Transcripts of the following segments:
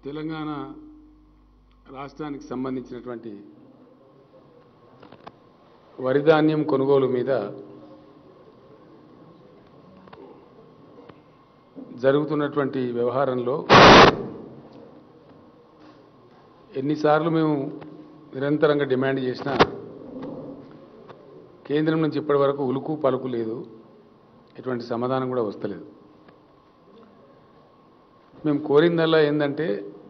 తెలంగాణ రాష్ట్రానికి సంబంధించినటువంటి వరి ధాన్యం కొనుగోలు మీద జరుగుతున్నటువంటి వ్యవహారంలో ఎన్నిసార్లు మేము నిరంతరంగా డిమాండ్ చేసినా కేంద్రం నుంచి ఇప్పటి వరకు ఉలుకు పలుకు లేదు ఎటువంటి సమాధానం కూడా వస్తలేదు మేము కోరిందల్లా ఏంటంటే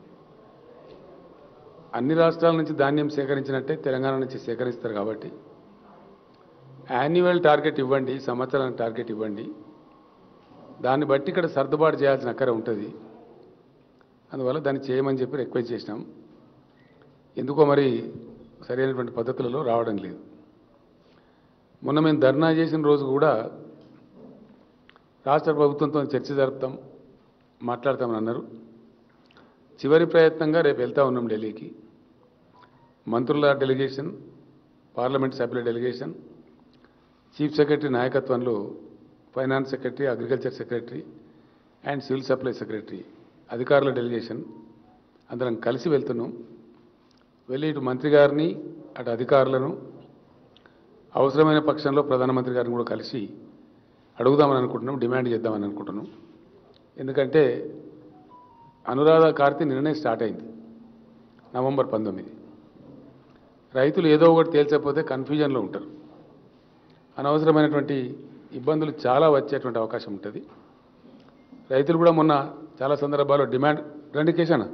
అన్ని రాష్ట్రాల నుంచి ధాన్యం సేకరించినట్టే తెలంగాణ నుంచి సేకరిస్తారు కాబట్టి యాన్యువల్ టార్గెట్ ఇవ్వండి సంవత్సరానికి టార్గెట్ ఇవ్వండి దాన్ని బట్టి ఇక్కడ సర్దుబాటు చేయాల్సిన అక్కర ఉంటుంది అందువల్ల దాన్ని చేయమని చెప్పి రిక్వెస్ట్ చేసినాం ఎందుకో మరి సరైనటువంటి పద్ధతులలో రావడం లేదు మొన్న మేము ధర్నా చేసిన రోజు కూడా రాష్ట్ర ప్రభుత్వంతో చర్చ జరుపుతాం మాట్లాడతామని అన్నారు చివరి ప్రయత్నంగా రేపు వెళ్తా ఉన్నాం ఢిల్లీకి మంత్రుల డెలిగేషన్ పార్లమెంట్ సభ్యుల డెలిగేషన్ చీఫ్ సెక్రటరీ నాయకత్వంలో finance secretary agriculture secretary and civil supply secretary అధికారుల డెలిగేషన్ అందరం కలిసి వెళ్తున్నాం వెళ్ళి ఇటు మంత్రి గారిని అటు అధికారులను అవసరమైన పక్షంలో ప్రధానమంత్రి గారిని కూడా కలిసి అడుగుదామని అనుకుంటున్నాం డిమాండ్ చేద్దామని అనుకుంటున్నాం ఎందుకంటే అనురాధ కార్తీ నిన్ననే స్టార్ట్ అయింది నవంబర్ పంతొమ్మిది రైతులు ఏదో ఒకటి తేల్చకపోతే కన్ఫ్యూజన్లో ఉంటారు అనవసరమైనటువంటి ఇబ్బందులు చాలా వచ్చేటువంటి అవకాశం ఉంటుంది రైతులు కూడా మొన్న చాలా సందర్భాల్లో డిమాండ్ రండి కేశానా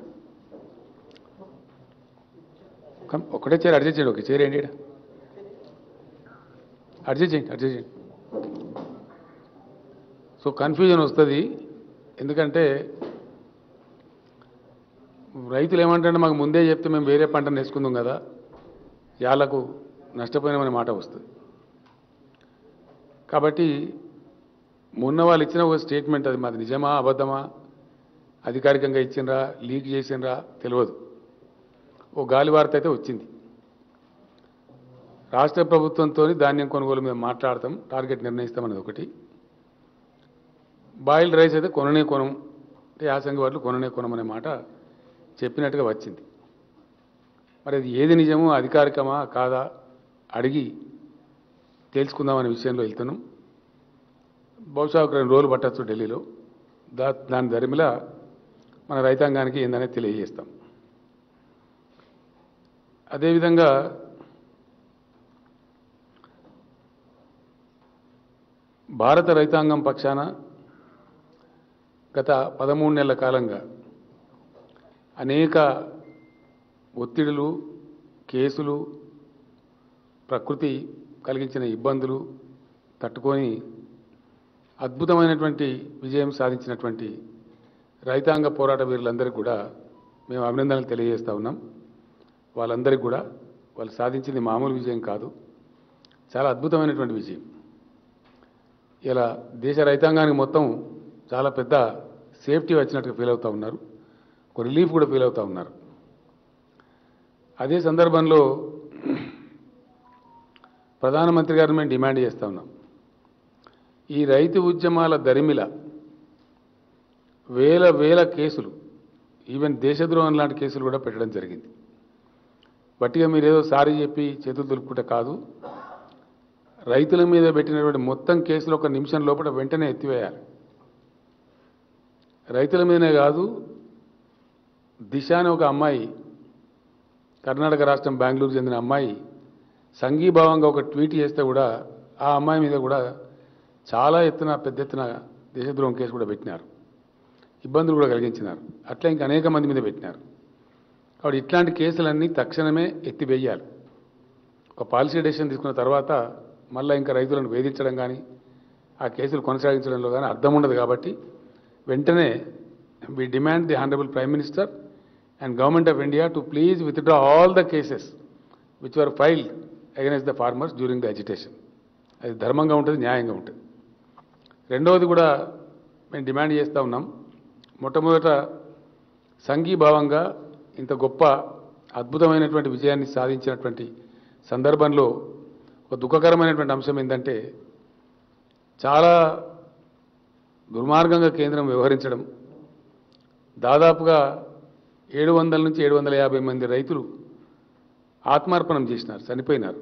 కమ్ ఒకటే చీర అడ్జస్ట్ చేయండి ఒక చీర ఏంటి ఈడ? అడ్జస్ట్ చేయండి అడ్జస్ట్ చేయండి సో కన్ఫ్యూజన్ వస్తుంది ఎందుకంటే రైతులు ఏమంటారంటే మాకు ముందే చెప్తే మేము వేరే పంటను వేసుకుందాం కదా యాళ్ళకు నష్టపోయినామనే మాట వస్తుంది కాబట్టి మొన్న వాళ్ళు ఇచ్చిన ఒక స్టేట్మెంట్ అది మాది నిజమా అబద్ధమా అధికారికంగా ఇచ్చిండ్రా లీక్ చేసిండ్రా తెలియదు ఓ గాలి వార్త అయితే వచ్చింది రాష్ట్ర ప్రభుత్వంతో ధాన్యం కొనుగోలు మీద మాట్లాడతాం టార్గెట్ నిర్ణయిస్తామనేది ఒకటి బాయిల్డ్ రైస్ అయితే కొననే కొనం అంటే యాసంగి వాళ్ళు కొననే కొనమనే మాట చెప్పినట్టుగా వచ్చింది మరి అది ఏది నిజమో అధికారికమా కాదా అడిగి తెలుసుకుందామనే విషయంలో వెళ్తున్నాం బహుశా ఒక రెండు రోజులు పట్టచ్చు ఢిల్లీలో దా దాని ధరిమిల మన రైతాంగానికి ఏందనేది తెలియజేస్తాం అదేవిధంగా భారత రైతాంగం పక్షాన గత పదమూడు నెలల కాలంగా అనేక ఒత్తిడులు కేసులు ప్రకృతి కలిగించిన ఇబ్బందులు తట్టుకొని అద్భుతమైనటువంటి విజయం సాధించినటువంటి రైతాంగ పోరాట వీరులందరికీ కూడా మేము అభినందనలు తెలియజేస్తా ఉన్నాం వాళ్ళందరికీ కూడా వాళ్ళు సాధించింది మామూలు విజయం కాదు చాలా అద్భుతమైనటువంటి విజయం ఇలా దేశ రైతాంగానికి మొత్తం చాలా పెద్ద సేఫ్టీ వచ్చినట్టుగా ఫీల్ అవుతూ ఉన్నారు ఒక రిలీఫ్ కూడా ఫీల్ అవుతూ ఉన్నారు అదే సందర్భంలో ప్రధానమంత్రి గారిని మేము డిమాండ్ చేస్తూ ఉన్నాం ఈ రైతు ఉద్యమాల దరిమిల వేల వేల కేసులు ఈవెన్ దేశద్రోహం లాంటి కేసులు కూడా పెట్టడం జరిగింది బట్టిగా మీరు ఏదో సారీ చెప్పి చేతులు దులుపుకుంటే కాదు రైతుల మీద పెట్టినటువంటి మొత్తం కేసులు ఒక నిమిషం లోపల వెంటనే ఎత్తివేయాలి రైతుల మీదనే కాదు దిశ అని ఒక అమ్మాయి కర్ణాటక రాష్ట్రం బెంగళూరు చెందిన అమ్మాయి సంఘీభావంగా ఒక ట్వీట్ చేస్తే కూడా ఆ అమ్మాయి మీద కూడా చాలా ఎత్తున పెద్ద ఎత్తున దేశద్రోహం కేసు కూడా పెట్టినారు ఇబ్బందులు కూడా కలిగించినారు అట్లా ఇంకా అనేక మంది మీద పెట్టినారు కాబట్టి ఇట్లాంటి కేసులన్నీ తక్షణమే ఎత్తివేయాలి ఒక పాలసీ డెసిషన్ తీసుకున్న తర్వాత మళ్ళీ ఇంకా రైతులను వేధించడం కానీ ఆ కేసులు కొనసాగించడంలో కానీ అర్థం ఉండదు కాబట్టి వెంటనే we demand the honourable prime minister and government of India to please withdraw all the cases which were filed against the farmers during the agitation అది ధర్మంగా ఉంటుంది న్యాయంగా ఉంటుంది రెండవది కూడా మేము డిమాండ్ చేస్తూ ఉన్నాం మొట్టమొదట సంఘీభావంగా ఇంత గొప్ప అద్భుతమైనటువంటి విజయాన్ని సాధించినటువంటి సందర్భంలో ఒక దుఃఖకరమైనటువంటి అంశం ఏంటంటే చాలా దుర్మార్గంగా కేంద్రం వ్యవహరించడం దాదాపుగా ఏడు వందల నుంచి ఏడు వందల యాభై మంది రైతులు ఆత్మార్పణం చేసినారు చనిపోయినారు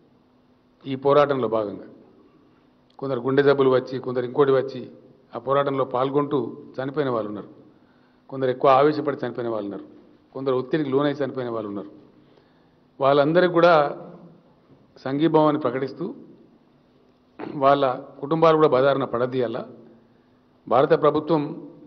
ఈ పోరాటంలో భాగంగా కొందరు గుండె జబ్బులు వచ్చి కొందరు ఇంకోటి వచ్చి ఆ పోరాటంలో పాల్గొంటూ చనిపోయిన వాళ్ళు ఉన్నారు కొందరు ఎక్కువ ఆవేశపడి చనిపోయిన వాళ్ళు ఉన్నారు కొందరు ఒత్తిడికి లోనై చనిపోయిన వాళ్ళు ఉన్నారు వాళ్ళందరికీ కూడా సంఘీభావాన్ని ప్రకటిస్తూ వాళ్ళ కుటుంబాలు కూడా బదారిన పడదీయాల భారత ప్రభుత్వం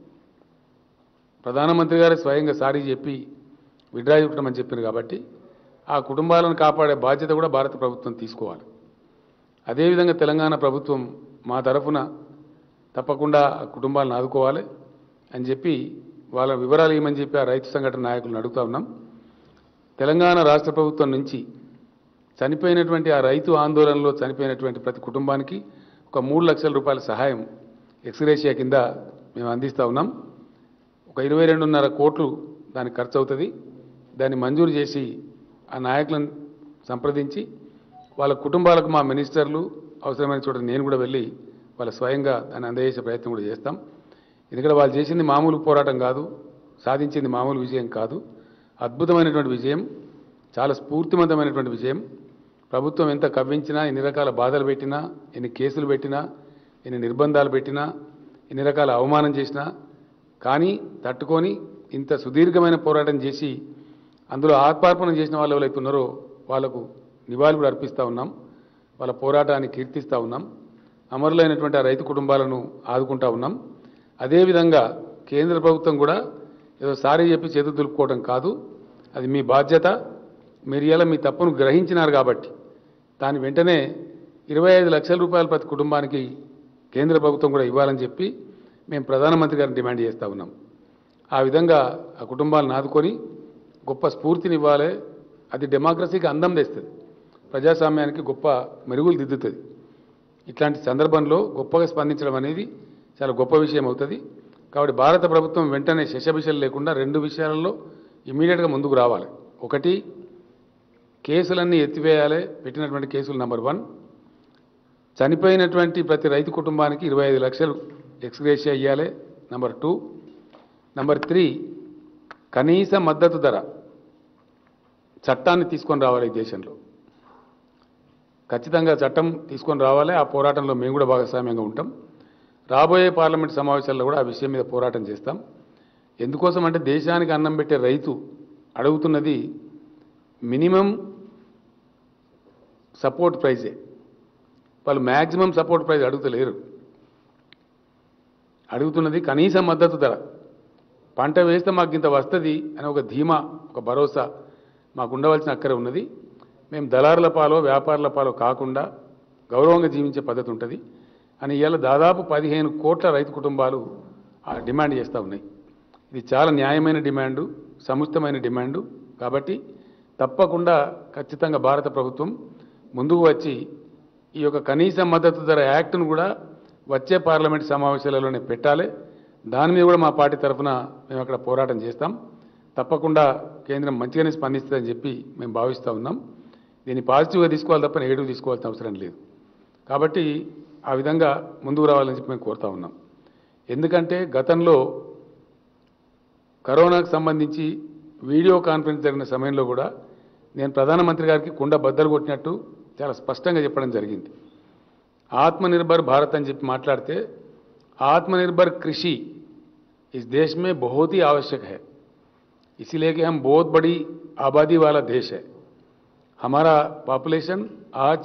ప్రధానమంత్రి గారు స్వయంగా సారీ చెప్పి విడ్రా చెప్పమని చెప్పారు కాబట్టి ఆ కుటుంబాలను కాపాడే బాధ్యత కూడా భారత ప్రభుత్వం తీసుకోవాలి అదేవిధంగా తెలంగాణ ప్రభుత్వం మా తరఫున తప్పకుండా ఆ కుటుంబాలను ఆదుకోవాలి అని చెప్పి వాళ్ళ వివరాలు ఇవ్వమని చెప్పి ఆ రైతు సంఘటన నాయకులను అడుగుతా ఉన్నాం తెలంగాణ రాష్ట్ర ప్రభుత్వం నుంచి చనిపోయినటువంటి ఆ రైతు ఆందోళనలో చనిపోయినటువంటి ప్రతి కుటుంబానికి ఒక మూడు లక్షల రూపాయల సహాయం ఎక్స్గ్రేషియా కింద మేము అందిస్తూ ఉన్నాం ఒక ఇరవై రెండున్నర కోట్లు దానికి ఖర్చు అవుతుంది దాన్ని మంజూరు చేసి ఆ నాయకులను సంప్రదించి వాళ్ళ కుటుంబాలకు మా మినిస్టర్లు అవసరమైన చోట నేను కూడా వెళ్ళి వాళ్ళ స్వయంగా దాన్ని అందజేసే ప్రయత్నం కూడా చేస్తాం ఎందుకంటే వాళ్ళు చేసింది మామూలు పోరాటం కాదు సాధించింది మామూలు విజయం కాదు అద్భుతమైనటువంటి విజయం చాలా స్ఫూర్తివంతమైనటువంటి విజయం ప్రభుత్వం ఎంత కవ్వించినా ఎన్ని రకాల బాధలు పెట్టినా ఎన్ని కేసులు పెట్టినా ఎన్ని నిర్బంధాలు పెట్టినా ఎన్ని రకాల అవమానం చేసినా కానీ తట్టుకొని ఇంత సుదీర్ఘమైన పోరాటం చేసి అందులో ఆత్మార్పణం చేసిన వాళ్ళు ఎవరైతే ఉన్నారో వాళ్లకు నివాళులు కూడా అర్పిస్తూ ఉన్నాం వాళ్ళ పోరాటాన్ని కీర్తిస్తూ ఉన్నాం అమరులైనటువంటి ఆ రైతు కుటుంబాలను ఆదుకుంటా ఉన్నాం అదేవిధంగా కేంద్ర ప్రభుత్వం కూడా ఏదో సారీ చెప్పి చేతులు దులుపుకోవడం కాదు అది మీ బాధ్యత మీరు ఇలా మీ తప్పును గ్రహించినారు కాబట్టి దాని వెంటనే ఇరవై ఐదు లక్షల రూపాయల ప్రతి కుటుంబానికి కేంద్ర ప్రభుత్వం కూడా ఇవ్వాలని చెప్పి మేము ప్రధానమంత్రి గారిని డిమాండ్ చేస్తూ ఉన్నాం ఆ విధంగా ఆ కుటుంబాలను ఆదుకొని గొప్ప స్ఫూర్తిని ఇవ్వాలి అది డెమోక్రసీకి అందం తెస్తుంది ప్రజాస్వామ్యానికి గొప్ప మెరుగులు దిద్దుతుంది ఇట్లాంటి సందర్భంలో గొప్పగా స్పందించడం అనేది చాలా గొప్ప విషయం అవుతుంది కాబట్టి భారత ప్రభుత్వం వెంటనే శశబిషలు లేకుండా రెండు విషయాలలో ఇమీడియట్గా ముందుకు రావాలి ఒకటి కేసులన్నీ ఎత్తివేయాలి పెట్టినటువంటి కేసులు నెంబర్ వన్ చనిపోయినటువంటి ప్రతి రైతు కుటుంబానికి ఇరవై ఐదు లక్షలు ఎక్స్గ్రేషియా ఇవ్వాలి నెంబర్ టూ నెంబర్ త్రీ కనీస మద్దతు ధర చట్టాన్ని తీసుకొని రావాలి ఈ దేశంలో ఖచ్చితంగా చట్టం తీసుకొని రావాలి ఆ పోరాటంలో మేము కూడా భాగస్వామ్యంగా ఉంటాం రాబోయే పార్లమెంట్ సమావేశాల్లో కూడా ఆ విషయం మీద పోరాటం చేస్తాం ఎందుకోసం అంటే దేశానికి అన్నం పెట్టే రైతు అడుగుతున్నది మినిమం సపోర్ట్ ప్రైజే వాళ్ళు మ్యాక్సిమం సపోర్ట్ ప్రైజ్ అడుగుతలేరు అడుగుతున్నది కనీస మద్దతు ధర పంట వేస్తే మాకు ఇంత వస్తుంది అని ఒక ధీమా ఒక భరోసా మాకు ఉండవలసిన అక్కరే ఉన్నది మేము దళారుల పాలో వ్యాపారుల పాలో కాకుండా గౌరవంగా జీవించే పద్ధతి ఉంటుంది అని ఇవాళ దాదాపు పదిహేను కోట్ల రైతు కుటుంబాలు ఆ డిమాండ్ చేస్తూ ఉన్నాయి ఇది చాలా న్యాయమైన డిమాండు సముచితమైన డిమాండు కాబట్టి తప్పకుండా ఖచ్చితంగా భారత ప్రభుత్వం ముందుకు వచ్చి ఈ యొక్క కనీస మద్దతు ధర యాక్ట్ను కూడా వచ్చే పార్లమెంట్ సమావేశాలలోనే పెట్టాలి దాని మీద కూడా మా పార్టీ తరఫున మేము అక్కడ పోరాటం చేస్తాం తప్పకుండా కేంద్రం మంచిగానే స్పందిస్తుందని చెప్పి మేము భావిస్తూ ఉన్నాం దీన్ని పాజిటివ్గా తీసుకోవాలి తప్ప నెగిటివ్ తీసుకోవాల్సిన అవసరం లేదు కాబట్టి ఆ విధంగా ముందుకు రావాలని చెప్పి మేము కోరుతా ఉన్నాం ఎందుకంటే గతంలో కరోనాకు సంబంధించి వీడియో కాన్ఫరెన్స్ జరిగిన సమయంలో కూడా నేను ప్రధానమంత్రి గారికి కుండ బద్దలు కొట్టినట్టు చాలా స్పష్టంగా చెప్పడం జరిగింది ఆత్మనిర్భర్ భారత్ అని చెప్పి మాట్లాడితే ఆत्मनिर्भर कृषि इस देश में बहुत ही आवश्यक है इसीलिए कि हम बहुत बड़ी आबादी वाला देश है हमारा पॉपुलेशन आज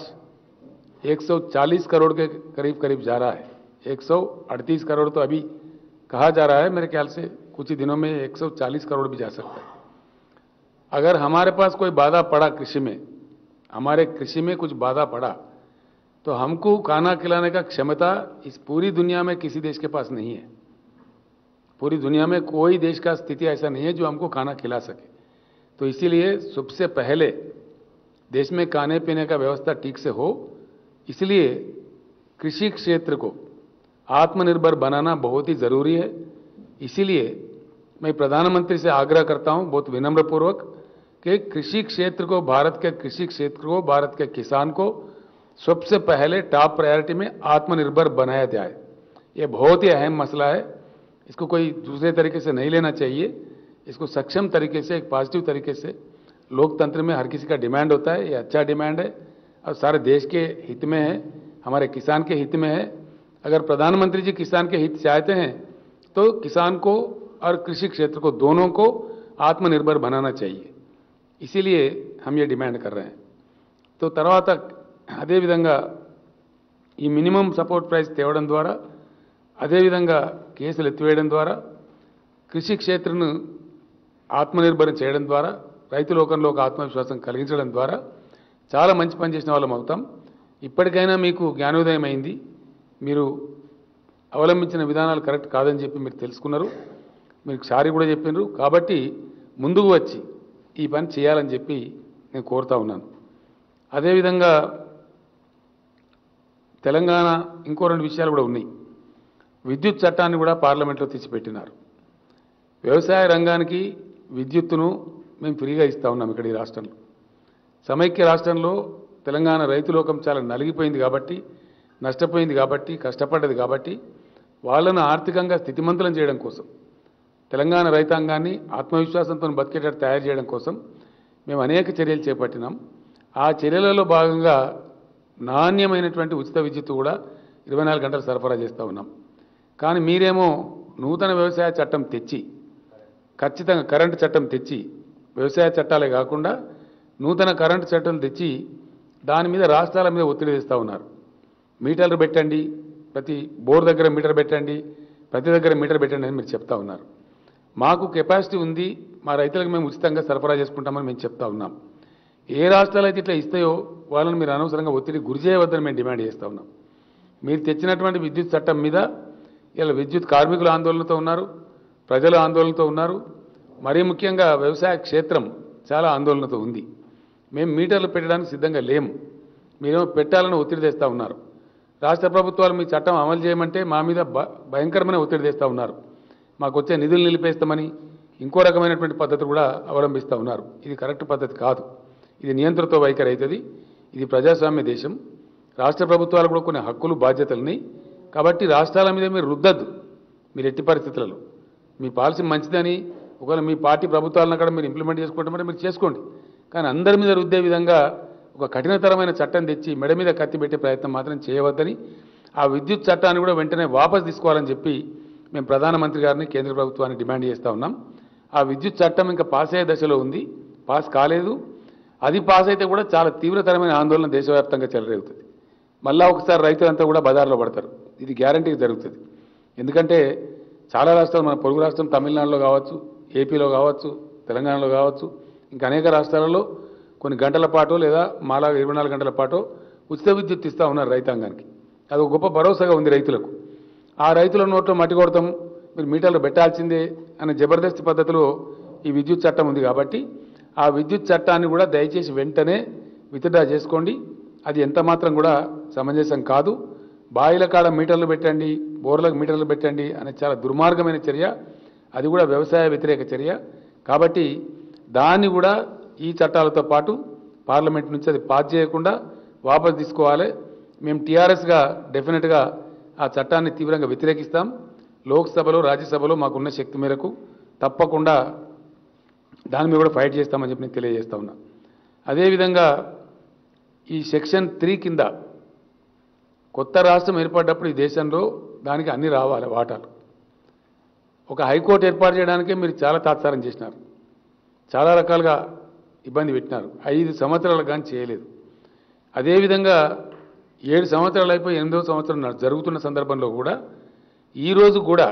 140 करोड़ के करीब करीब जा रहा है 138 करोड़ तो अभी कहा जा रहा है मेरे ख्याल से कुछ ही दिनों में 140 करोड़ भी जा सकता है अगर हमारे पास कोई बाधा पड़ा कृषि में हमारे कृषि में कुछ बाधा पड़ा तो हमको खाना खिलाने का क्षमता इस पूरी दुनिया में किसी देश के पास नहीं है पूरी दुनिया में कोई देश का स्थिति ऐसा नहीं है जो हमको खाना खिला सके तो इसीलिए सबसे पहले देश में खाने पीने का व्यवस्था ठीक से हो इसलिए कृषि क्षेत्र को आत्मनिर्भर बनाना बहुत ही जरूरी है इसीलिए मैं प्रधानमंत्री से आग्रह करता हूं बहुत विनम्र पूर्वक कि कृषि क्षेत्र को भारत के कृषि क्षेत्र को भारत के किसान को सबसे पहले टॉप प्रायोरिटी में आत्मनिर्भर बनाया जाए ये बहुत ही अहम मसला है इसको कोई दूसरे तरीके से नहीं लेना चाहिए इसको सक्षम तरीके से एक पॉजिटिव तरीके से लोकतंत्र में हर किसी का डिमांड होता है ये अच्छा डिमांड है और सारे देश के हित में है हमारे किसान के हित में है अगर प्रधानमंत्री जी किसान के हित चाहते हैं तो किसान को और कृषि क्षेत्र को दोनों को आत्मनिर्भर बनाना चाहिए इसीलिए हम ये डिमांड कर रहे हैं तो తర్వాత అదేవిధంగా ఈ మినిమం సపోర్ట్ ప్రైస్ తేవడం ద్వారా అదేవిధంగా కేసులు ఎత్తివేయడం ద్వారా కృషి క్షేత్రను ఆత్మనిర్భరం చేయడం ద్వారా రైతు లోకంలో ఒక ఆత్మవిశ్వాసం కలిగించడం ద్వారా చాలా మంచి పని చేసిన వాళ్ళం అవుతాం ఇప్పటికైనా మీకు జ్ఞానోదయం అయింది మీరు అవలంబించిన విధానాలు కరెక్ట్ కాదని చెప్పి మీరు తెలుసుకున్నారు మీరు సారీ కూడా చెప్పినారు కాబట్టి ముందుకు వచ్చి ఈ పని చేయాలని చెప్పి నేను కోరుతా ఉన్నాను అదేవిధంగా తెలంగాణ ఇంకో రెండు విషయాలు కూడా ఉన్నాయి విద్యుత్ చట్టాన్ని కూడా పార్లమెంట్లో తెచ్చిపెట్టినారు వ్యవసాయ రంగానికి విద్యుత్తును మేము ఫ్రీగా ఇస్తా ఉన్నాం ఇక్కడ ఈ రాష్ట్రంలో సమైక్య రాష్ట్రంలో తెలంగాణ రైతు లోకం చాలా నలిగిపోయింది కాబట్టి నష్టపోయింది కాబట్టి కష్టపడ్డది కాబట్టి వాళ్ళను ఆర్థికంగా స్థితిమంతులను చేయడం కోసం తెలంగాణ రైతాంగాన్ని ఆత్మవిశ్వాసంతో బతికేటట్టు తయారు చేయడం కోసం మేము అనేక చర్యలు చేపట్టినాం ఆ చర్యలలో భాగంగా నాణ్యమైనటువంటి ఉచిత విద్యుత్ కూడా ఇరవై నాలుగు గంటలు సరఫరా చేస్తూ ఉన్నాం కానీ మీరేమో నూతన వ్యవసాయ చట్టం తెచ్చి ఖచ్చితంగా కరెంటు చట్టం తెచ్చి వ్యవసాయ చట్టాలే కాకుండా నూతన కరెంటు చట్టం తెచ్చి దాని మీద రాష్ట్రాల మీద ఒత్తిడి తెస్తూ ఉన్నారు మీటర్లు పెట్టండి ప్రతి బోర్ దగ్గర మీటర్ పెట్టండి ప్రతి దగ్గర మీటర్ పెట్టండి అని మీరు చెప్తా ఉన్నారు మాకు కెపాసిటీ ఉంది మా రైతులకు మేము ఉచితంగా సరఫరా చేసుకుంటామని మేము చెప్తా ఉన్నాం ఏ రాష్ట్రాలు అయితే ఇట్లా ఇస్తాయో వాళ్ళని మీరు అనవసరంగా ఒత్తిడి గురి చేయవద్దని మేము డిమాండ్ చేస్తూ ఉన్నాం మీరు తెచ్చినటువంటి విద్యుత్ చట్టం మీద ఇలా విద్యుత్ కార్మికులు ఆందోళనతో ఉన్నారు ప్రజలు ఆందోళనతో ఉన్నారు మరీ ముఖ్యంగా వ్యవసాయ క్షేత్రం చాలా ఆందోళనతో ఉంది మేము మీటర్లు పెట్టడానికి సిద్ధంగా లేము మీరేమో పెట్టాలని ఒత్తిడి తెస్తూ ఉన్నారు రాష్ట్ర ప్రభుత్వాలు మీ చట్టం అమలు చేయమంటే మా మీద భ- భయంకరమైన ఒత్తిడి తెస్తూ ఉన్నారు మాకు వచ్చే నిధులు నిలిపేస్తామని ఇంకో రకమైనటువంటి పద్ధతి కూడా అవలంబిస్తూ ఉన్నారు ఇది కరెక్ట్ పద్ధతి కాదు ఇది నియంత్రణతో వైఖరి అవుతుంది ఇది ప్రజాస్వామ్య దేశం రాష్ట్ర ప్రభుత్వాలు కూడా కొన్ని హక్కులు బాధ్యతలని కాబట్టి రాష్ట్రాల మీద మీరు రుద్దద్దు మీరు ఎట్టి పరిస్థితులలో మీ పాలసీ మంచిదని ఒకవేళ మీ పార్టీ ప్రభుత్వాలను అక్కడ మీరు ఇంప్లిమెంట్ చేసుకుంటామంటే మీరు చేసుకోండి కానీ అందరి మీద రుద్దే విధంగా ఒక కఠినతరమైన చట్టం తెచ్చి మెడ మీద కత్తి పెట్టే ప్రయత్నం మాత్రం చేయవద్దని ఆ విద్యుత్ చట్టాన్ని కూడా వెంటనే వాపస్ తీసుకోవాలని చెప్పి మేము ప్రధానమంత్రి గారిని కేంద్ర ప్రభుత్వాన్ని డిమాండ్ చేస్తూ ఉన్నాం ఆ విద్యుత్ చట్టం ఇంకా పాస్ అయ్యే దశలో ఉంది పాస్ కాలేదు అది పాస్ అయితే కూడా చాలా తీవ్రతరమైన ఆందోళన దేశవ్యాప్తంగా చెలరేగుతుంది మళ్ళా ఒకసారి రైతులంతా కూడా బజార్లో పడతారు ఇది గ్యారంటీగా జరుగుతుంది ఎందుకంటే చాలా రాష్ట్రాలు మన పొరుగు రాష్ట్రం తమిళనాడులో కావచ్చు ఏపీలో కావచ్చు తెలంగాణలో కావచ్చు ఇంకా అనేక రాష్ట్రాలలో కొన్ని గంటల పాటు లేదా మాలా ఇరవై నాలుగు గంటల పాటు ఉచిత విద్యుత్ ఇస్తూ ఉన్నారు రైతాంగానికి అది ఒక గొప్ప భరోసాగా ఉంది రైతులకు ఆ రైతుల నోట్లో మట్టి కొడతాం మీరు మీటర్లు పెట్టాల్సిందే అనే జబర్దస్త్ పద్ధతిలో ఈ విద్యుత్ చట్టం ఉంది కాబట్టి ఆ విద్యుత్ చట్టాన్ని కూడా దయచేసి వెంటనే విత్డ్రా చేసుకోండి అది ఎంత మాత్రం కూడా సమంజసం కాదు బాయిల కాడ మీటర్లు పెట్టండి బోర్లకు మీటర్లు పెట్టండి అనే చాలా దుర్మార్గమైన చర్య అది కూడా వ్యవసాయ వ్యతిరేక చర్య కాబట్టి దాన్ని కూడా ఈ చట్టాలతో పాటు పార్లమెంట్ నుంచి అది పాస్ చేయకుండా వాపస్ తీసుకోవాలి మేము టీఆర్ఎస్గా డెఫినెట్గా ఆ చట్టాన్ని తీవ్రంగా వ్యతిరేకిస్తాం లోక్సభలో రాజ్యసభలో మాకున్న శక్తి మేరకు తప్పకుండా దాని మీద కూడా ఫైట్ చేస్తామని చెప్పి నేను తెలియజేస్తా ఉన్నా అదేవిధంగా ఈ సెక్షన్ త్రీ కింద కొత్త రాష్ట్రం ఏర్పడ్డప్పుడు ఈ దేశంలో దానికి అన్ని రావాలి వాటాలు ఒక హైకోర్టు ఏర్పాటు చేయడానికే మీరు చాలా తాత్సారం చేసినారు చాలా రకాలుగా ఇబ్బంది పెట్టినారు ఐదు సంవత్సరాలు కానీ చేయలేదు అదేవిధంగా ఏడు సంవత్సరాలు అయిపోయి ఎనిమిదవ సంవత్సరం నడు- జరుగుతున్న సందర్భంలో కూడా ఈరోజు కూడా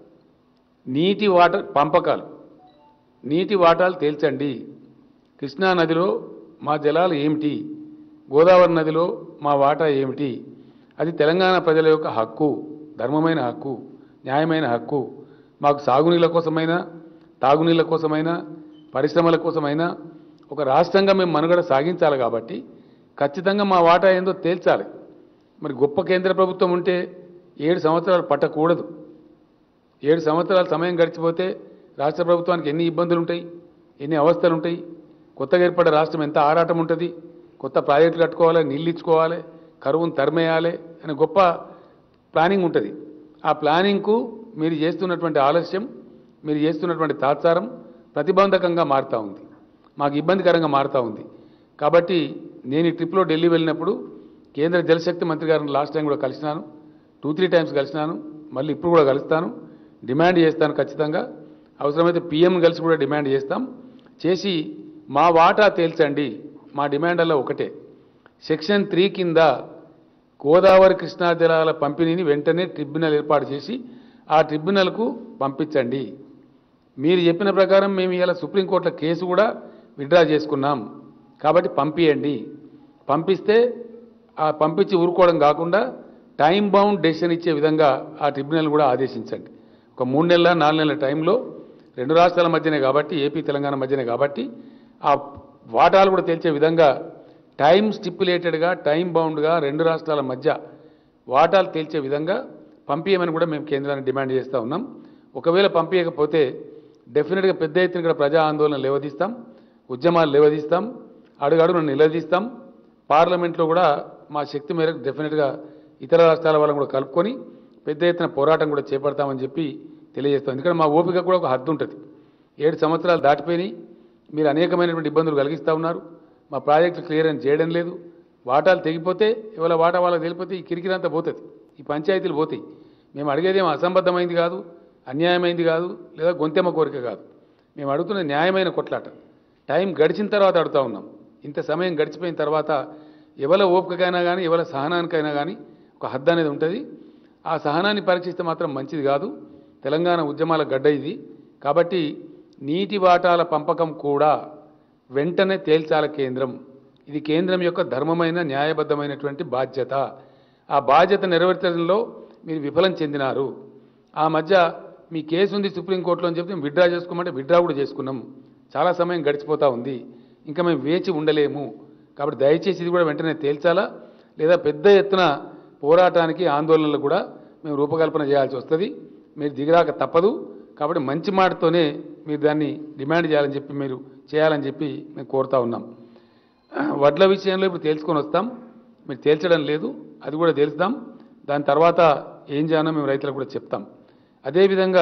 నీటి వాటర్ పంపకాలు నీటి వాటాలు తేల్చండి కృష్ణా నదిలో మా జలాలు ఏమిటి గోదావరి నదిలో మా వాటా ఏమిటి అది తెలంగాణ ప్రజల యొక్క హక్కు ధర్మమైన హక్కు న్యాయమైన హక్కు మాకు సాగునీళ్ళ కోసమైనా తాగునీళ్ళ కోసమైనా పరిశ్రమల కోసమైనా ఒక రాష్ట్రంగా మేము మనుగడ సాగించాలి కాబట్టి ఖచ్చితంగా మా వాటా ఏందో తేల్చాలి మరి గొప్ప కేంద్ర ప్రభుత్వం ఉంటే ఏడు సంవత్సరాలు పట్టకూడదు ఏడు సంవత్సరాల సమయం గడిచిపోతే రాష్ట్ర ప్రభుత్వానికి ఎన్ని ఇబ్బందులు ఉంటాయి ఎన్ని అవస్థలు ఉంటాయి కొత్తగా ఏర్పడే రాష్ట్రం ఎంత ఆరాటం ఉంటుంది కొత్త ప్రాజెక్టులు కట్టుకోవాలి నీళ్ళు ఇచ్చుకోవాలి కరువును తరిమేయాలి అనే గొప్ప ప్లానింగ్ ఉంటుంది ఆ ప్లానింగ్కు మీరు చేస్తున్నటువంటి ఆలస్యం మీరు చేస్తున్నటువంటి తాత్సారం ప్రతిబంధకంగా మారుతూ ఉంది మాకు ఇబ్బందికరంగా మారుతూ ఉంది కాబట్టి నేను ఈ ట్రిప్లో ఢిల్లీ వెళ్ళినప్పుడు కేంద్ర జలశక్తి మంత్రి గారిని లాస్ట్ టైం కూడా కలిసినాను టూ త్రీ టైమ్స్ కలిసినాను మళ్ళీ ఇప్పుడు కూడా కలుస్తాను డిమాండ్ చేస్తాను ఖచ్చితంగా అవసరమైతే పీఎం కలిసి కూడా డిమాండ్ చేస్తాం చేసి మా వాటా తేల్చండి మా డిమాండ్లలో ఒకటే సెక్షన్ త్రీ కింద గోదావరి కృష్ణా జలాల పంపిణీని వెంటనే ట్రిబ్యునల్ ఏర్పాటు చేసి ఆ ట్రిబ్యునల్కు పంపించండి మీరు చెప్పిన ప్రకారం మేము ఇలా సుప్రీంకోర్టులో కేసు కూడా విడ్రా చేసుకున్నాం కాబట్టి పంపియండి పంపిస్తే ఆ పంపించి ఊరుకోవడం కాకుండా టైం బౌండ్ డెసిషన్ ఇచ్చే విధంగా ఆ ట్రిబ్యునల్ కూడా ఆదేశించండి ఒక మూడు నెలల నాలుగు నెలల టైంలో రెండు రాష్ట్రాల మధ్యనే కాబట్టి ఏపీ తెలంగాణ మధ్యనే కాబట్టి ఆ వాటాలు కూడా తేల్చే విధంగా టైం స్టిప్యులేటెడ్గా టైం బౌండ్గా రెండు రాష్ట్రాల మధ్య వాటాలు తేల్చే విధంగా పంపించమని కూడా మేము కేంద్రాన్ని డిమాండ్ చేస్తూ ఉన్నాం ఒకవేళ పంపించకపోతే డెఫినెట్గా పెద్ద ఎత్తున ఇక్కడ ప్రజా ఆందోళన లేవదీస్తాం ఉద్యమాలు లేవదీస్తాం అడుగడుగును నిలదీస్తాం పార్లమెంట్లో కూడా మా శక్తి మేరకు డెఫినెట్గా ఇతర రాష్ట్రాల వాళ్ళని కూడా కలుపుకొని పెద్ద ఎత్తున పోరాటం కూడా చేపడతామని చెప్పి తెలియజేస్తాం ఎందుకంటే మా ఓపిక కూడా ఒక హద్దు ఉంటుంది ఏడు సంవత్సరాలు దాటిపోయినాయి మీరు అనేకమైనటువంటి ఇబ్బందులు కలిగిస్తూ ఉన్నారు మా ప్రాజెక్టు క్లియరెన్స్ చేయడం లేదు వాటాలు తెగిపోతే ఇవాళ వాటా వాళ్ళకి తెలిపోతే ఈ కిరికిరంతా పోతుంది ఈ పంచాయతీలు పోతాయి మేము అడిగేదేం అసంబద్ధమైంది కాదు అన్యాయమైంది కాదు లేదా గొంతెమ్మ కోరిక కాదు మేము అడుగుతున్న న్యాయమైన కొట్లాట టైం గడిచిన తర్వాత అడుగుతా ఉన్నాం ఇంత సమయం గడిచిపోయిన తర్వాత ఎవల ఓపికకైనా కానీ ఎవల సహనానికైనా కానీ ఒక హద్దు అనేది ఉంటుంది ఆ సహనాన్ని పరీక్షిస్తే మాత్రం మంచిది కాదు తెలంగాణ ఉద్యమాల గడ్డ ఇది కాబట్టి నీటి వాటాల పంపకం కూడా వెంటనే తేల్చాల కేంద్రం ఇది కేంద్రం యొక్క ధర్మమైన న్యాయబద్ధమైనటువంటి బాధ్యత ఆ బాధ్యత నెరవేర్చడంలో మీరు విఫలం చెందినారు ఆ మధ్య మీ కేసు ఉంది సుప్రీంకోర్టులో అని చెప్పి మేము విడ్రా చేసుకోమంటే విడ్రా కూడా చేసుకున్నాం చాలా సమయం గడిచిపోతూ ఉంది ఇంకా మేము వేచి ఉండలేము కాబట్టి దయచేసి ఇది కూడా వెంటనే తేల్చాలా లేదా పెద్ద ఎత్తున పోరాటానికి ఆందోళనలు కూడా మేము రూపకల్పన చేయాల్సి వస్తుంది మీరు దిగిరాక తప్పదు కాబట్టి మంచి మాటతోనే మీరు దాన్ని డిమాండ్ చేయాలని చెప్పి మీరు చేయాలని చెప్పి మేము కోరుతా ఉన్నాం వడ్ల విషయంలో ఇప్పుడు తేల్చుకొని వస్తాం మీరు తేల్చడం లేదు అది కూడా తేల్చుదాం దాని తర్వాత ఏం చేయాలో మేము రైతులకు కూడా చెప్తాం అదేవిధంగా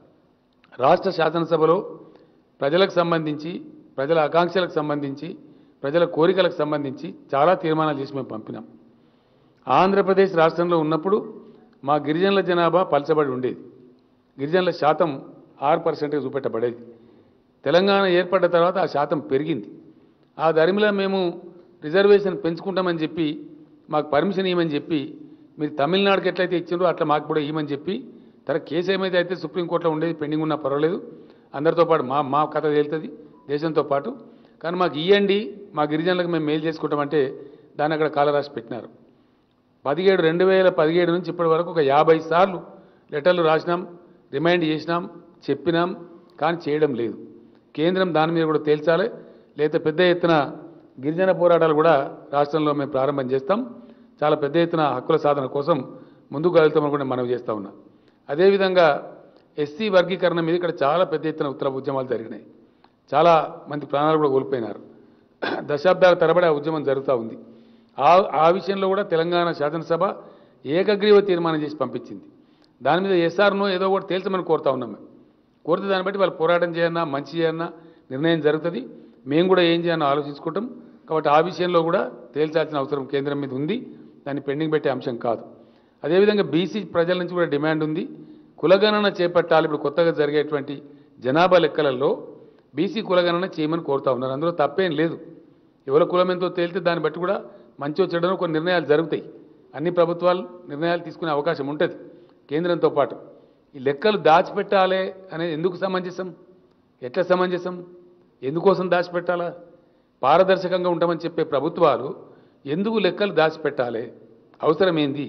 రాష్ట్ర శాసనసభలో ప్రజలకు సంబంధించి ప్రజల ఆకాంక్షలకు సంబంధించి ప్రజల కోరికలకు సంబంధించి చాలా తీర్మానాలు చేసి మేము పంపినాం ఆంధ్రప్రదేశ్ రాష్ట్రంలో ఉన్నప్పుడు మా గిరిజనుల జనాభా పలచబడి ఉండేది గిరిజనుల శాతం ఆరు పర్సెంటేజ్ చూపెట్టబడేది తెలంగాణ ఏర్పడ్డ తర్వాత ఆ శాతం పెరిగింది ఆ ధరిమిలో మేము రిజర్వేషన్ పెంచుకుంటామని చెప్పి మాకు పర్మిషన్ ఇవ్వమని చెప్పి మీరు తమిళనాడుకి ఎట్లయితే ఇచ్చిండ్రో అట్లా మాకు కూడా ఇవ్వమని చెప్పి తర్వాత కేసు ఏమైతే అయితే సుప్రీంకోర్టులో ఉండేది పెండింగ్ ఉన్నా పర్వాలేదు అందరితో పాటు మా మా కథ తేలుతుంది దేశంతో పాటు కానీ మాకు ఇవ్వండి మా గిరిజనులకు మేము మేలు చేసుకుంటామంటే దాన్ని అక్కడ కాలరాసి పెట్టినారు పదిహేడు రెండు వేల పదిహేడు నుంచి ఇప్పటి వరకు ఒక యాభై సార్లు లెటర్లు రాసినాం రిమైండ్ చేసినాం చెప్పినాం కానీ చేయడం లేదు కేంద్రం దాని మీద కూడా తేల్చాలి లేదా పెద్ద ఎత్తున గిరిజన పోరాటాలు కూడా రాష్ట్రంలో మేము ప్రారంభం చేస్తాం చాలా పెద్ద ఎత్తున హక్కుల సాధన కోసం ముందుకు వెళ్తామని కూడా మనవి చేస్తా ఉన్నాం అదేవిధంగా ఎస్సీ వర్గీకరణ మీద ఇక్కడ చాలా పెద్ద ఎత్తున ఉత్తర ఉద్యమాలు జరిగినాయి చాలా మంది ప్రాణాలు కూడా కోల్పోయినారు దశాబ్దాల తరబడి ఆ ఉద్యమం జరుగుతూ ఉంది ఆ ఆ విషయంలో కూడా తెలంగాణ శాసనసభ ఏకగ్రీవ తీర్మానం చేసి పంపించింది దాని మీద ఎస్ఆర్నో ఏదో ఒకటి తేల్చమని కోరుతా ఉన్నాం మేము కోరితే దాన్ని బట్టి వాళ్ళు పోరాటం చేయన్నా మంచి చేయన్నా నిర్ణయం జరుగుతుంది మేము కూడా ఏం చేయాలో ఆలోచించుకుంటాం కాబట్టి ఆ విషయంలో కూడా తేల్చాల్సిన అవసరం కేంద్రం మీద ఉంది దాన్ని పెండింగ్ పెట్టే అంశం కాదు అదేవిధంగా బీసీ ప్రజల నుంచి కూడా డిమాండ్ ఉంది కులగణన చేపట్టాలి ఇప్పుడు కొత్తగా జరిగేటువంటి జనాభా లెక్కలలో బీసీ కులగణన చేయమని కోరుతా ఉన్నారు అందులో తప్పేం లేదు ఎవరి కులం ఎంతో తేలితే దాన్ని బట్టి కూడా మంచి చెడను కొన్ని నిర్ణయాలు జరుగుతాయి అన్ని ప్రభుత్వాలు నిర్ణయాలు తీసుకునే అవకాశం ఉంటుంది కేంద్రంతో పాటు ఈ లెక్కలు దాచిపెట్టాలి అనేది ఎందుకు సమంజసం ఎట్లా సమంజసం ఎందుకోసం దాచిపెట్టాలా పారదర్శకంగా ఉంటామని చెప్పే ప్రభుత్వాలు ఎందుకు లెక్కలు దాచిపెట్టాలి అవసరమేంది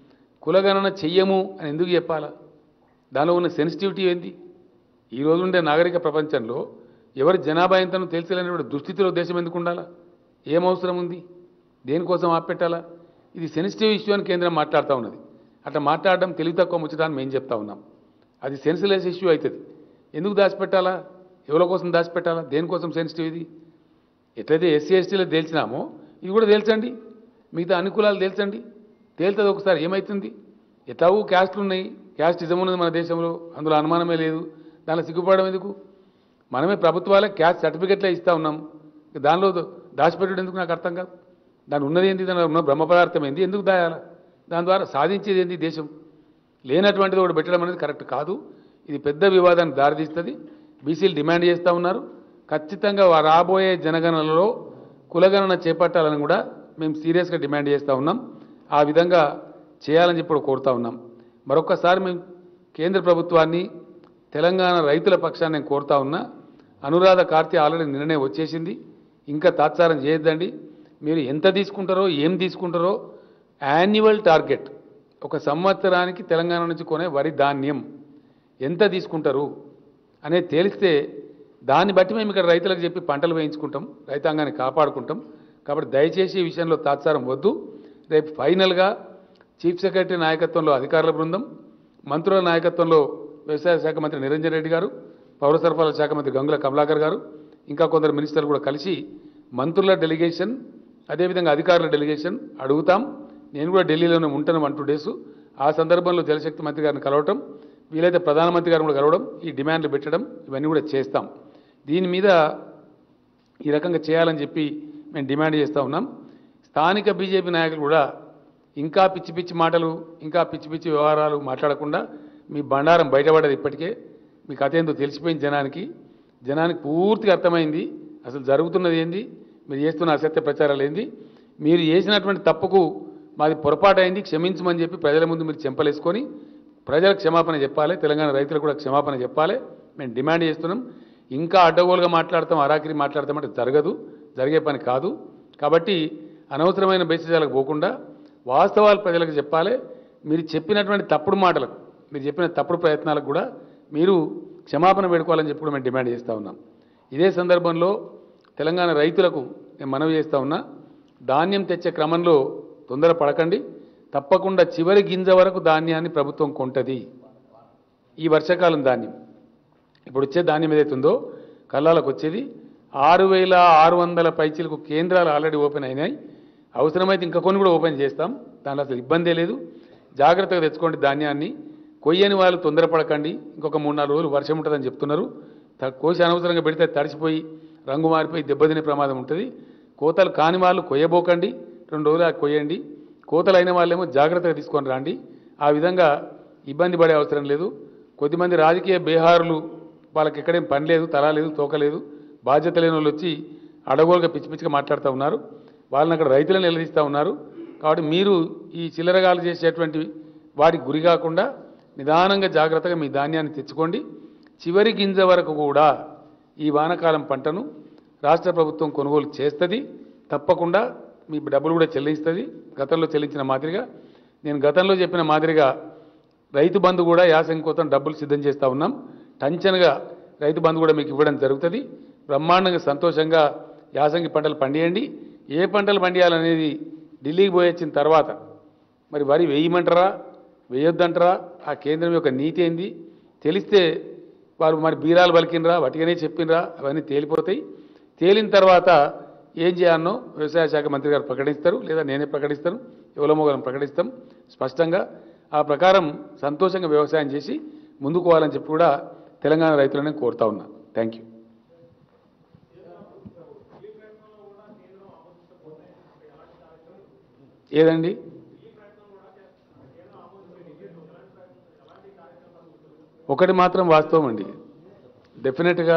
కులగణన చెయ్యము అని ఎందుకు చెప్పాలా దానిలో ఉన్న సెన్సిటివిటీ ఏంది ఈ రోజుండే నాగరిక ప్రపంచంలో ఎవరి జనాభా ఎంతనో తెలిసలేనటువంటి దుస్థితిలో దేశం ఎందుకు ఉండాలా ఏం అవసరం ఉంది దేనికోసం ఆపెట్టాలా ఇది సెన్సిటివ్ ఇష్యూ అని కేంద్రం మాట్లాడుతూ ఉన్నది అట్లా మాట్లాడడం తెలివి తక్కువ ముచ్చటాన్ని మేము చెప్తా ఉన్నాం అది సెన్సిలెస్ ఇష్యూ అవుతుంది ఎందుకు దాచిపెట్టాలా ఎవరి కోసం దాచిపెట్టాలా దేనికోసం సెన్సిటివ్ ఇది ఎట్లయితే ఎస్సీ ఎస్టీలో తేల్చినామో ఇది కూడా తేల్చండి మిగతా అనుకూలాలు తేల్చండి తేల్తుంది ఒకసారి ఏమవుతుంది ఎట్లాగూ క్యాస్ట్లు ఉన్నాయి క్యాస్ట్ ఇజం ఉన్నది మన దేశంలో అందులో అనుమానమే లేదు దానిలో సిగ్గుపడడం ఎందుకు మనమే ప్రభుత్వాలే క్యాష్ సర్టిఫికెట్లే ఇస్తా ఉన్నాం ఇక దానిలో దాచిపెట్టడం ఎందుకు నాకు అర్థం కాదు దాని ఉన్నది ఏంటి దాని ఉన్న బ్రహ్మ పదార్థం ఏంది ఎందుకు దాయాలి దాని ద్వారా సాధించేది ఏంది దేశం లేనటువంటిది ఒకటి పెట్టడం అనేది కరెక్ట్ కాదు ఇది పెద్ద వివాదానికి దారితీస్తుంది బీసీలు డిమాండ్ చేస్తూ ఉన్నారు ఖచ్చితంగా వా- రాబోయే జనగణనలో కులగణన చేపట్టాలని కూడా మేము సీరియస్గా డిమాండ్ చేస్తూ ఉన్నాం ఆ విధంగా చేయాలని చెప్పి కూడా కోరుతా ఉన్నాం మరొక్కసారి మేము కేంద్ర ప్రభుత్వాన్ని తెలంగాణ రైతుల పక్షాన్ని నేను కోరుతా ఉన్నా అనురాధ కార్తీ ఆల్రెడీ నిర్ణయం వచ్చేసింది ఇంకా తాత్సారం చేయొద్దండి మీరు ఎంత తీసుకుంటారో ఏం తీసుకుంటారో యాన్యువల్ టార్గెట్ ఒక సంవత్సరానికి తెలంగాణ నుంచి కొనే వరి ధాన్యం ఎంత తీసుకుంటారు అనేది తేలిస్తే దాన్ని బట్టి మేము ఇక్కడ రైతులకు చెప్పి పంటలు వేయించుకుంటాం రైతాంగాన్ని కాపాడుకుంటాం కాబట్టి దయచేసి ఈ విషయంలో తాత్సారం వద్దు రేపు ఫైనల్గా చీఫ్ సెక్రటరీ నాయకత్వంలో అధికారుల బృందం మంత్రుల నాయకత్వంలో వ్యవసాయ శాఖ మంత్రి నిరంజన్ రెడ్డి గారు పౌర సరఫరాల శాఖ మంత్రి గంగుల కమలాకర్ గారు ఇంకా కొందరు మినిస్టర్లు కూడా కలిసి మంత్రుల డెలిగేషన్ అదేవిధంగా అధికారుల డెలిగేషన్ అడుగుతాం నేను కూడా ఢిల్లీలోనే ఉంటాను వన్ టూ డేస్ ఆ సందర్భంలో జలశక్తి మంత్రి గారిని కలవటం వీలైతే ప్రధానమంత్రి గారిని కూడా కలవడం ఈ డిమాండ్లు పెట్టడం ఇవన్నీ కూడా చేస్తాం దీని మీద ఈ రకంగా చేయాలని చెప్పి మేము డిమాండ్ చేస్తూ ఉన్నాం స్థానిక బీజేపీ నాయకులు కూడా ఇంకా పిచ్చి పిచ్చి మాటలు ఇంకా పిచ్చి పిచ్చి వ్యవహారాలు మాట్లాడకుండా మీ బండారం బయటపడదు ఇప్పటికే మీ కథ ఏందో తెలిసిపోయింది జనానికి జనానికి పూర్తిగా అర్థమైంది అసలు జరుగుతున్నది ఏంది మీరు చేస్తున్న అసత్య ప్రచారాలు ఏంది మీరు చేసినటువంటి తప్పుకు మాది పొరపాటు అయింది క్షమించమని చెప్పి ప్రజల ముందు మీరు చెంపలేసుకొని ప్రజలకు క్షమాపణ చెప్పాలి తెలంగాణ రైతులకు కూడా క్షమాపణ చెప్పాలి మేము డిమాండ్ చేస్తున్నాం ఇంకా అడ్డగోలుగా మాట్లాడతాం అరాకిరి మాట్లాడతామంటే జరగదు జరిగే పని కాదు కాబట్టి అనవసరమైన బేసిజాలకు పోకుండా వాస్తవాలు ప్రజలకు చెప్పాలి మీరు చెప్పినటువంటి తప్పుడు మాటలకు మీరు చెప్పిన తప్పుడు ప్రయత్నాలకు కూడా మీరు క్షమాపణ పెట్టుకోవాలని చెప్పి కూడా మేము డిమాండ్ చేస్తూ ఉన్నాం ఇదే సందర్భంలో తెలంగాణ రైతులకు నేను మనవి చేస్తూ ఉన్నా ధాన్యం తెచ్చే క్రమంలో తొందర పడకండి తప్పకుండా చివరి గింజ వరకు ధాన్యాన్ని ప్రభుత్వం కొంటది ఈ వర్షాకాలం ధాన్యం ఇప్పుడు వచ్చే ధాన్యం ఏదైతే ఉందో కల్లాలకు వచ్చేది ఆరు వేల ఆరు వందల పైచీలకు కేంద్రాలు ఆల్రెడీ ఓపెన్ అయినాయి అవసరమైతే ఇంకా కొన్ని కూడా ఓపెన్ చేస్తాం దానిలో అసలు ఇబ్బందే లేదు జాగ్రత్తగా తెచ్చుకోండి ధాన్యాన్ని కొయ్యని వాళ్ళు తొందరపడకండి ఇంకొక మూడు నాలుగు రోజులు వర్షం ఉంటుందని చెప్తున్నారు త- కోసి అనవసరంగా పెడితే తడిసిపోయి రంగు మారిపోయి దెబ్బతినే ప్రమాదం ఉంటుంది కోతలు కాని వాళ్ళు కొయ్యబోకండి రెండు రోజులు ఆ కొయ్యండి కోతలు అయిన వాళ్ళేమో జాగ్రత్తగా తీసుకొని రండి ఆ విధంగా ఇబ్బంది పడే అవసరం లేదు కొద్దిమంది రాజకీయ బీహారులు వాళ్ళకి ఎక్కడేం పని లేదు తల లేదు తోక లేదు బాధ్యత లేని వాళ్ళు వచ్చి అడగోలుగా పిచ్చి పిచ్చిగా మాట్లాడుతూ ఉన్నారు వాళ్ళని అక్కడ రైతులను నిలదీస్తూ ఉన్నారు కాబట్టి మీరు ఈ చిల్లరగాలు చేసేటువంటి వాటికి గురి కాకుండా నిదానంగా జాగ్రత్తగా మీ ధాన్యాన్ని తెచ్చుకోండి చివరి గింజ వరకు కూడా ఈ వానాకాలం పంటను రాష్ట్ర ప్రభుత్వం కొనుగోలు చేస్తుంది తప్పకుండా మీ డబ్బులు కూడా చెల్లిస్తుంది గతంలో చెల్లించిన మాదిరిగా నేను గతంలో చెప్పిన మాదిరిగా రైతు బంధు కూడా యాసంగి కోసం డబ్బులు సిద్ధం చేస్తూ ఉన్నాం టంచనగా రైతు బంధు కూడా మీకు ఇవ్వడం జరుగుతుంది బ్రహ్మాండంగా సంతోషంగా యాసంగి పంటలు పండియండి ఏ పంటలు పండియాలనేది ఢిల్లీకి పోయి వచ్చిన తర్వాత మరి వరి వేయమంటారా వేయొద్దంటారా ఆ కేంద్రం యొక్క నీతి ఏంది తెలిస్తే వారు మరి బీరాలు పలికినరా వటిగానే చెప్పినరా అవన్నీ తేలిపోతాయి తేలిన తర్వాత ఏం చేయాలనో వ్యవసాయ శాఖ మంత్రి గారు ప్రకటిస్తారు లేదా నేనే ప్రకటిస్తాను ఎవరమోగలం ప్రకటిస్తాం స్పష్టంగా ఆ ప్రకారం సంతోషంగా వ్యవసాయం చేసి ముందుకు పోవాలని చెప్పి కూడా తెలంగాణ రైతులను కోరుతా ఉన్నా థ్యాంక్ యూ ఏదండి ఒకటి మాత్రం వాస్తవం అండి డెఫినెట్గా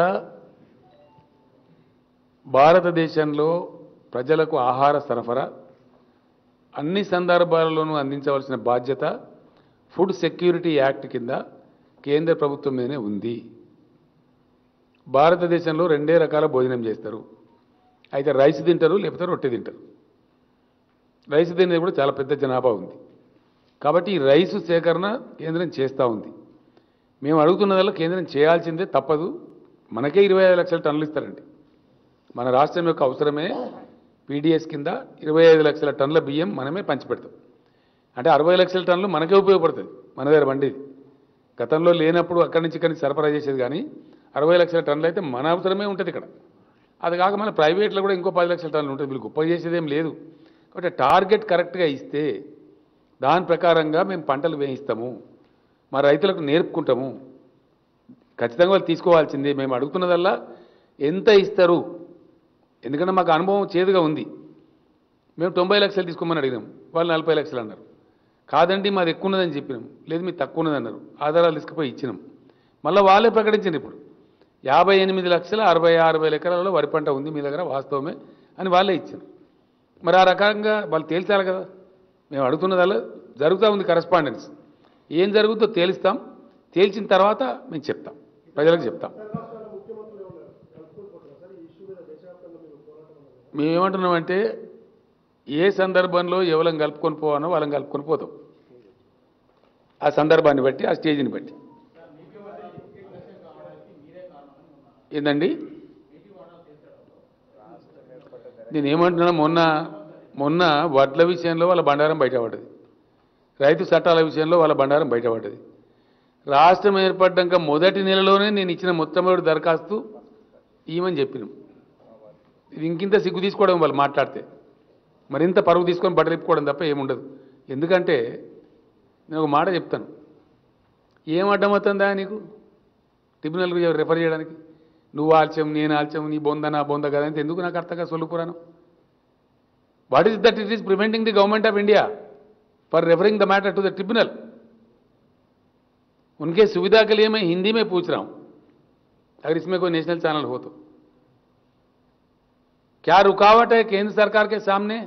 భారతదేశంలో ప్రజలకు ఆహార సరఫరా అన్ని సందర్భాలలోనూ అందించవలసిన బాధ్యత ఫుడ్ సెక్యూరిటీ యాక్ట్ కింద కేంద్ర ప్రభుత్వం మీదనే ఉంది భారతదేశంలో రెండే రకాల భోజనం చేస్తారు అయితే రైస్ తింటారు లేకపోతే రొట్టె తింటారు రైస్ తినేది కూడా చాలా పెద్ద జనాభా ఉంది కాబట్టి ఈ రైసు సేకరణ కేంద్రం చేస్తూ ఉంది మేము అడుగుతున్నదల్లా కేంద్రం చేయాల్సిందే తప్పదు మనకే ఇరవై ఐదు లక్షల టన్నులు ఇస్తారండి మన రాష్ట్రం యొక్క అవసరమే పీడిఎస్ కింద ఇరవై ఐదు లక్షల టన్నుల బియ్యం మనమే పంచిపెడతాం అంటే అరవై లక్షల టన్నులు మనకే ఉపయోగపడుతుంది మన దగ్గర బండిది గతంలో లేనప్పుడు అక్కడి నుంచి ఇక్కడి నుంచి సరఫరా చేసేది కానీ అరవై లక్షల టన్నులు అయితే మన అవసరమే ఉంటుంది ఇక్కడ అది కాక మన ప్రైవేట్లో కూడా ఇంకో పది లక్షల టన్నులు ఉంటుంది వీళ్ళు గొప్ప చేసేది ఏం లేదు కాబట్టి టార్గెట్ కరెక్ట్గా ఇస్తే దాని ప్రకారంగా మేము పంటలు వేయిస్తాము మా రైతులకు నేర్పుకుంటాము ఖచ్చితంగా వాళ్ళు తీసుకోవాల్సిందే మేము అడుగుతున్నదల్లా ఎంత ఇస్తారు ఎందుకంటే మాకు అనుభవం చేదుగా ఉంది మేము తొంభై లక్షలు తీసుకోమని అడిగినాం వాళ్ళు నలభై లక్షలు అన్నారు కాదండి మాది ఎక్కువ ఉన్నదని చెప్పినాం లేదు మీరు తక్కువ ఉన్నది అన్నారు ఆధారాలు తీసుకుపోయి ఇచ్చినాం మళ్ళీ వాళ్ళే ప్రకటించారు ఇప్పుడు యాభై ఎనిమిది లక్షల అరవై ఆరు వేల ఎకరాలలో వరి పంట ఉంది మీ దగ్గర వాస్తవమే అని వాళ్ళే ఇచ్చారు మరి ఆ రకంగా వాళ్ళు తేల్చాలి కదా మేము అడుగుతున్నదల్లా జరుగుతూ ఉంది కరస్పాండెన్స్ ఏం జరుగుతుందో తేలుస్తాం తేల్చిన తర్వాత మేము చెప్తాం ప్రజలకు చెప్తాం మేమేమంటున్నామంటే ఏ సందర్భంలో ఎవరిని కలుపుకొని పోవానో వాళ్ళని కలుపుకొని పోతాం ఆ సందర్భాన్ని బట్టి ఆ స్టేజ్ని బట్టి ఏందండి నేను ఏమంటున్నా మొన్న మొన్న వడ్ల విషయంలో వాళ్ళ బండారం బయటపడ్డది రైతు చట్టాల విషయంలో వాళ్ళ బండారం బయటపడ్డది రాష్ట్రం ఏర్పడ్డాక మొదటి నెలలోనే నేను ఇచ్చిన మొట్టమొదటి దరఖాస్తు ఇవ్వమని చెప్పినాం ఇది ఇంకింత సిగ్గు తీసుకోవడం వాళ్ళు మాట్లాడితే మరింత పరువు తీసుకొని బట్టలిప్పుకోవడం తప్ప ఏముండదు ఎందుకంటే నేను ఒక మాట చెప్తాను ఏం అడ్డం అవుతుందా నీకు ట్రిబ్యునల్కి రెఫర్ చేయడానికి నువ్వు ఆల్చం నేను ఆల్చం నీ బొంద నా బొంద కదా అంటే ఎందుకు నాకు అర్థంగా సొల్లుపురాను what is that it is preventing the government of India for referring the matter to the tribunal उनके सुविधा के लिए मैं हिंदी में पूछ रहा हूं अगर इसमें कोई नेशनल चैनल हो तो क्या रुकावट है केंद्र सरकार के सामने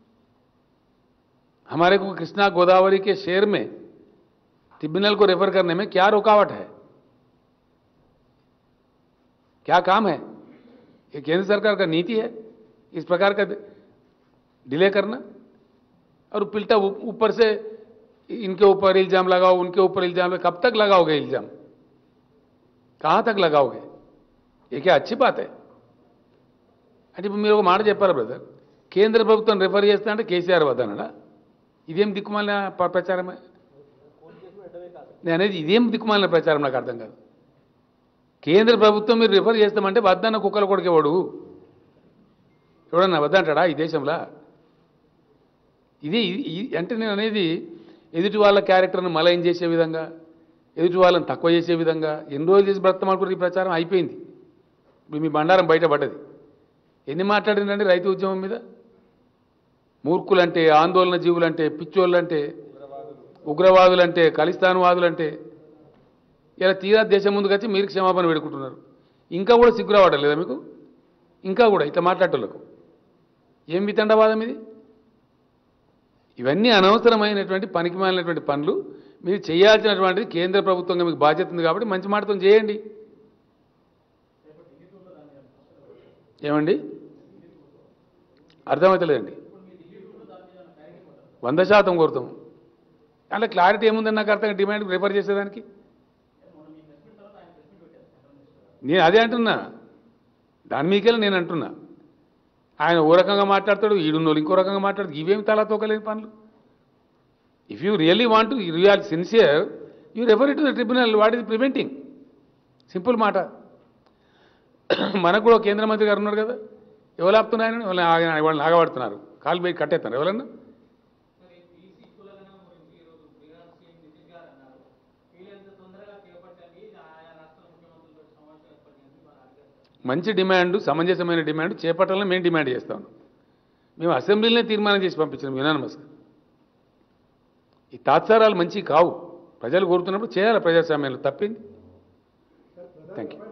हमारे को कृष्णा गोदावरी के शेर में ट्रिब्यूनल को रेफर करने में क्या रुकावट है क्या काम है ये केंद्र सरकार का नीति है इस प्रकार का डिले करना और पिल्टा ऊ- ऊपर से इनके ऊपर इल्जाम लगाओ उनके ऊपर इल्जाम लगाओ। कब तक लगाओगे इल्जाम कहां तक लगाओगे ये क्या अच्छी बात है అంటే ఇప్పుడు మీరు ఒక మాట చెప్పారు బ్రదర్ కేంద్ర ప్రభుత్వం రిఫర్ చేస్తా అంటే కేసీఆర్ వద్దనడా ఇదేం దిక్కుమాలిన ప- ప్రచారమే నేను అనేది ఇదేం దిక్కుమాలిన ప్రచారం నాకు అర్థం కాదు కేంద్ర ప్రభుత్వం మీరు రిఫర్ చేస్తామంటే వద్దన్న కుక్కలు కొడుకేవాడు ఎవడన్నా వద్దంటాడా ఈ దేశంలో ఇది ఇది- అంటే నేను అనేది ఎదుటి వాళ్ళ క్యారెక్టర్ను మలయం చేసే విధంగా ఎదుటి వాళ్ళని తక్కువ చేసే విధంగా ఎన్ని రోజులు చేసి బ్రతం అనుకుంటే ఈ ప్రచారం అయిపోయింది ఇప్పుడు మీ బండారం బయటపడ్డది ఎన్ని మాట్లాడిందండి రైతు ఉద్యమం మీద మూర్ఖులంటే ఆందోళన జీవులంటే పిచ్చోళ్ళంటే ఉగ్రవాదులంటే ఖలిస్తాన్వాదులంటే ఇలా తీరా దేశం ముందుకు వచ్చి మీరు క్షమాపణ వేడుకుంటున్నారు ఇంకా కూడా సిగ్గు రావడం లేదా మీకు ఇంకా కూడా ఇట్లా మాట్లాడేటోళ్ళకు ఏం వితండవాదం ఇది ఇవన్నీ అనవసరమైనటువంటి పనికిమాలినటువంటి పనులు మీరు చేయాల్సినటువంటిది కేంద్ర ప్రభుత్వంగా మీకు బాధ్యత ఉంది కాబట్టి మంచి మాటతో చేయండి ఏమండి అర్థమవుతలేదండి వంద శాతం కోరుతాం అలా క్లారిటీ ఏముందని నాకు అర్థం డిమాండ్ ప్రిపేర్ చేసేదానికి నేను అదే అంటున్నా దాని మీకెళ్ళి నేను అంటున్నా ఆయన ఓ రకంగా మాట్లాడతాడు ఈడున్నోళ్ళు ఇంకో రకంగా మాట్లాడు ఇవేమి తలా తోకలేని పనులు if you really want you are sincere you refer to the tribunal what is preventing simple మాట మనకు కూడా ఒక కేంద్ర మంత్రి గారు ఉన్నారు కదా ఎవరు ఆపుతున్నాయని వాళ్ళని ఆగ- వాళ్ళని ఆగబడుతున్నారు కాలు పోయి కట్టేస్తున్నారు ఎవరన్నా మరి బీసీ కులగణన గురించి ఈరోజు బీహార్ సీఎం నితీష్ గారు అన్నారు వీలైనంత తొందరగా చేపట్టండి ఇది ఆయా రాష్ట్ర ముఖ్యమంత్రులతో సమావేశం ఏర్పడింది వారు అడిగారు మంచి డిమాండ్ సమంజసమైన డిమాండ్ చేపట్టాలని మేము డిమాండ్ చేస్తాం మేము అసెంబ్లీలోనే తీర్మానం చేసి పంపించినాం యునానమస్గా ఈ తాత్సారాలు మంచి కావు ప్రజలు కోరుతున్నప్పుడు చేయాలి ప్రజాస్వామ్యంలో తప్పింది థ్యాంక్ యూ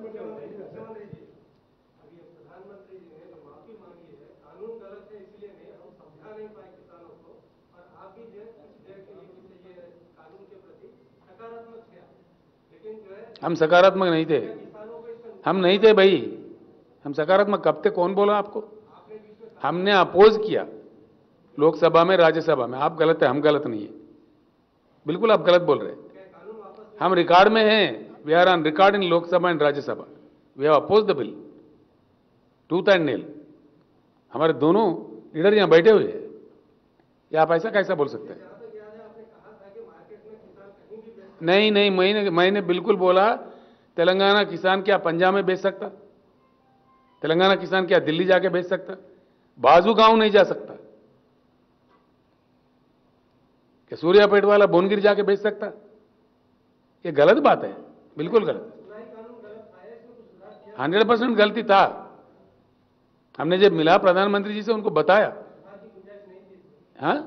प्रधानमंत्री जी ने जो माफी मांगी है कानून गलत है इसलिए नहीं हम समझा नहीं पाए किसानों को और आप भी जो है कुछ देर के लिए कुछ ये कानून के प्रति सकारात्मक थे आप। लेकिन जो है हम सकारात्मक नहीं थे किसानों को इसमें हम नहीं थे भाई हम सकारात्मक कब थे कौन बोला आपको हमने अपोज किया लोकसभा में राज्यसभा में आप गलत है हम गलत नहीं है बिल्कुल आप गलत बोल रहे हैं हम रिकॉर्ड में हैं we are on record in Lok Sabha and Rajya Sabha we have oppose the bill tooth and nail हमारे दोनों लीडर यहाँ बैठे हुए हैं ये आप ऐसा कैसा बोल सकते हैं नहीं नहीं मैंने मैंने बिल्कुल बोला तेलंगाना किसान क्या पंजाब में बेच सकता तेलंगाना किसान क्या दिल्ली जाके बेच सकता बाजू गांव नहीं जा सकता क्या सूर्यापेट वाला बोनगिर जाके बेच सकता ये गलत बात है बिल्कुल गलत चुनावी कानून हंड्रेड परसेंट गलती था हमने जब मिला प्रधानमंत्री जी से उनको बताया हाँ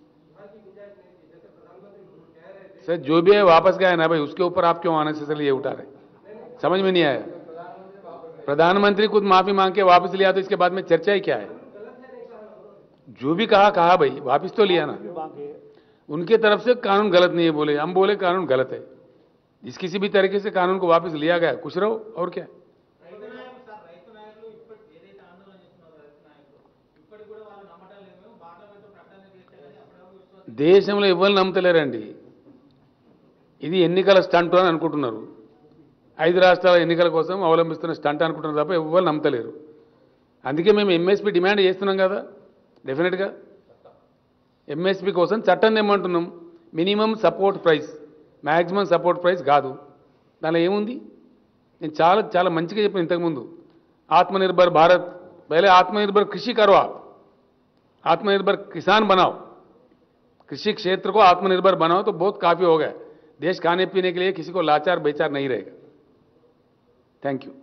सर जो भी है वापस गया ना भाई उसके ऊपर आप क्यों अननेसेसरली ये उठा रहे समझ में नहीं आया प्रधानमंत्री खुद माफी मांग के वापस लिया तो इसके बाद में चर्चा ही क्या है जो भी कहा कहा भाई वापस तो लिया ना उनके तरफ से कानून गलत नहीं है बोले हम बोले कानून गलत है जिस किसी भी तरीके से कानून को वापस लिया गया खुश रहो और क्या రైతు నాయకులు సార్ రైతు నాయకులు ఇప్పటి ఏదైతే ఆందోళన చేస్తున్నారో రైతు నాయకులు ఇప్పటికి కూడా వాళ్ళు నమ్మటం లేదు మేము పార్లమెంట్ ప్రకటన చేస్తే కానీ అప్పటివరకు విశ్వాసం దేశంలో ఎవరు నమ్మతలేరండి ఇది ఎన్నికల స్టంట్ అని అనుకుంటున్నారు ఐదు రాష్ట్రాల ఎన్నికల కోసం అవలంబిస్తున్న స్టంట్ అనుకుంటున్నారు తప్ప ఎవరు నమ్మతలేరు అందుకే మేము ఎంఎస్పీ డిమాండ్ చేస్తున్నాం కదా డెఫినెట్గా ఎంఎస్పీ కోసం చట్టం తెమ్మంటున్నాం minimum support price maximum support price కాదు దానిలో ఏముంది నేను చాలా చాలా మంచిగా చెప్పాను ఇంతకుముందు ఆత్మనిర్భర్ భారత్ పहले आत्मनिर्भर कृषि करो आप आत्मनिर्भर किसान बनाओ कृषि क्षेत्र को आत्मनिर्भर बनाओ तो बहुत काफी हो गया देश खाने पीने के लिए किसी को लाचार बेचार नहीं रहेगा थैंक यू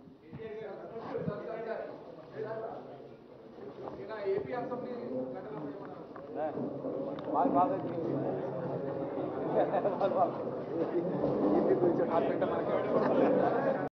ఇది కొంచెం హాస్పిటల్ మనకి